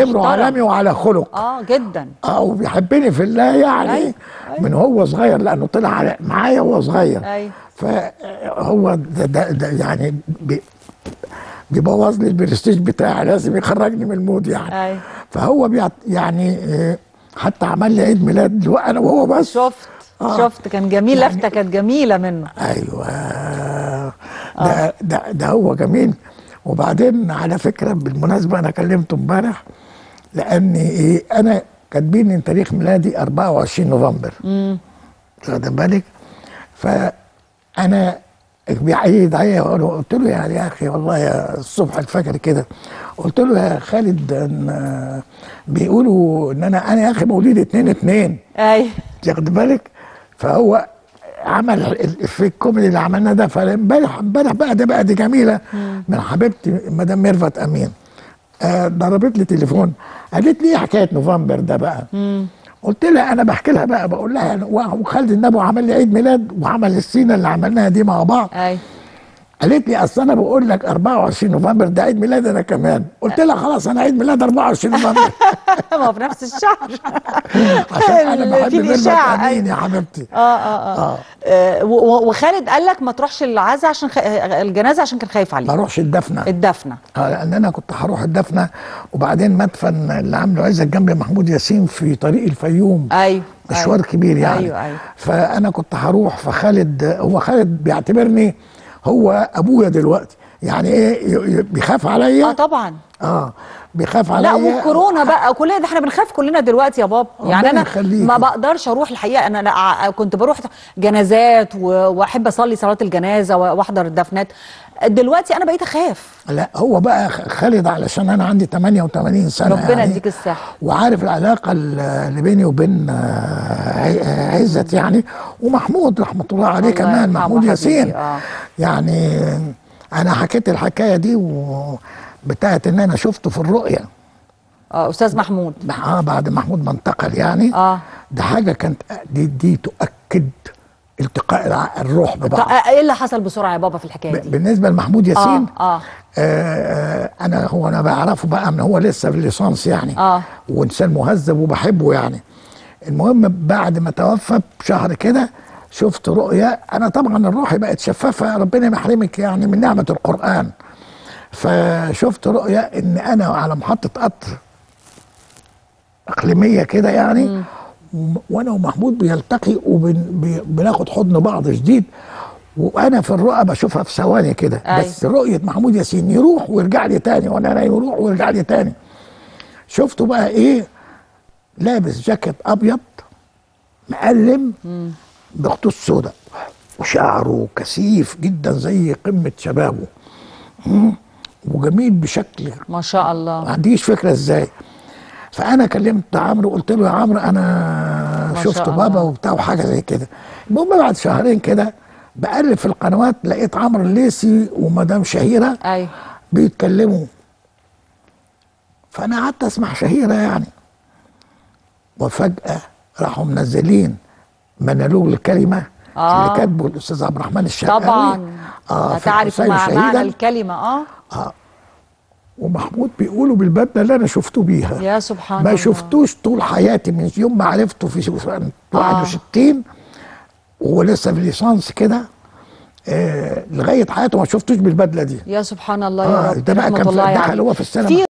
بعتبره محترم. عالمي وعلى خلق اه جدا اه وبيحبني في الله يعني أيوة، أيوة. من هو صغير لانه طلع على- معايا وهو صغير ايوه فهو ده, ده, ده يعني بي بيبوظ لي البرستيج بتاعي لازم يخرجني من المود يعني ايوه فهو بيعت يعني آه، حتى عمل لي عيد ميلاد انا وهو بس شفت آه. شفت كان جميل يعني- لفته كانت جميله منه ايوه ده ده ده هو جميل وبعدين على فكره بالمناسبه انا كلمته امبارح لان ايه انا كاتبين ان تاريخ ميلادي 24 نوفمبر امم واخد بالك فانا بيعيد عليا قلت له يعني يا اخي والله يا الصبح الفجر كده قلت له يا خالد ان بيقولوا ان انا انا يا اخي مواليد 2 2 ايوه واخد بالك فهو عمل ال- في الكوميدي اللي عملناه ده فامبارح امبارح بقى ده بقى دي جميله من حبيبتي مدام ميرفت امين آه ضربت لي تليفون قالت لي ايه حكايه نوفمبر ده بقى امم قلت لها انا بحكي لها بقى بقول لها أنا- وخالد النبو عمل لي عيد ميلاد وعمل السينه اللي عملناها دي مع بعض ايوه قالت لي اصل انا بقول لك 24 نوفمبر ده عيد ميلاد انا كمان قلت لها خلاص انا عيد ميلاد 24 نوفمبر ما هو في نفس الشهر عشان انا بحب في ميرفت الإشاعة، امين أيوة. يا حبيبتي اه اه اه, اه آه و- و- وخالد قال لك ما تروحش العزاء عشان خ... الجنازه عشان كان خايف ما عليك اروحش الدفنه الدفنه آه، لان انا كنت هروح الدفنه وبعدين مدفن اللي عامله عزت جنب محمود ياسين في طريق الفيوم ايوه مشوار أيوة. كبير يعني ايوه ايوه فانا كنت هروح فخالد هو خالد بيعتبرني هو ابويا دلوقتي يعني ايه ي- ي- بيخاف اه عليا طبعا اه بيخاف لا عليا والكورونا بقى كل ده احنا بنخاف كلنا دلوقتي يا بابا يعني ربنا انا يخليك. ما بقدرش اروح الحقيقه انا أنا كنت بروح جنازات و- واحب اصلي صلاه الجنازه واحضر الدفنات دلوقتي انا بقيت اخاف لا هو بقى خ- خالد علشان انا عندي 88 سنه ربنا يعني يديك الصحه وعارف العلاقه ال- اللي بيني وبين آه، عي- عزت يعني ومحمود رحمه الله عليه الله كمان يرحمه محمود حبيبي، ياسين اه يعني انا حكيت الحكايه دي و بتاعت ان انا شفته في الرؤيه اه استاذ محمود اه بعد محمود ما انتقل يعني اه ده حاجه كانت دي, دي تؤكد التقاء الع- الروح طب ببعض ايه اللي حصل بسرعه يا بابا في الحكايه ب- دي بالنسبه لمحمود ياسين اه اه آه آه انا هو انا بعرفه بقى من هو لسه في الليسانس يعني اه وانسان مهذب وبحبه يعني المهم بعد ما توفى بشهر كده شفت رؤيا انا طبعا الروح بقت شفافه ربنا ما يحرمك يعني من نعمه القران فشفت رؤيا ان انا على محطه قطر اقليميه كده يعني وم- وانا ومحمود بيلتقي وبناخد حضن بعض شديد وانا في الرؤى بشوفها في ثواني كده أيوة. بس رؤيه محمود ياسين يروح ويرجع لي تاني وانا نايم يروح ويرجع لي تاني شفته بقى ايه لابس جاكيت ابيض مقلم بخطوط سوداء وشعره كثيف جدا زي قمه شبابه مم. وجميل بشكل ما شاء ما الله عنديش فكره ازاي فانا كلمت عمرو قلت له يا عمرو انا ما شفت شاء بابا الله. وبتاع وحاجه زي كده المهم بعد شهرين كده بقلب في القنوات لقيت عمرو الليسي ومدام شهيره ايوه بيتكلموا فانا قعدت اسمع شهيره يعني وفجاه راحوا منزلين منالوج الكلمه آه. اللي كاتبه الاستاذ عبد الرحمن الشرقاوي طبعا اه في تعرف الحسين مع معنى شهيدا الكلمه اه ومحمود بيقولوا بالبدله اللي انا شفته بيها يا سبحان ما الله شفتوش طول حياتي من يوم ما عرفته في سنة 61 وهو لسه في ليسانس كده آه لغايه حياته ما شفتوش بالبدله دي يا سبحان الله يا آه رب ده بقى رحمة كان في الله دخل عليه. هو في السينما في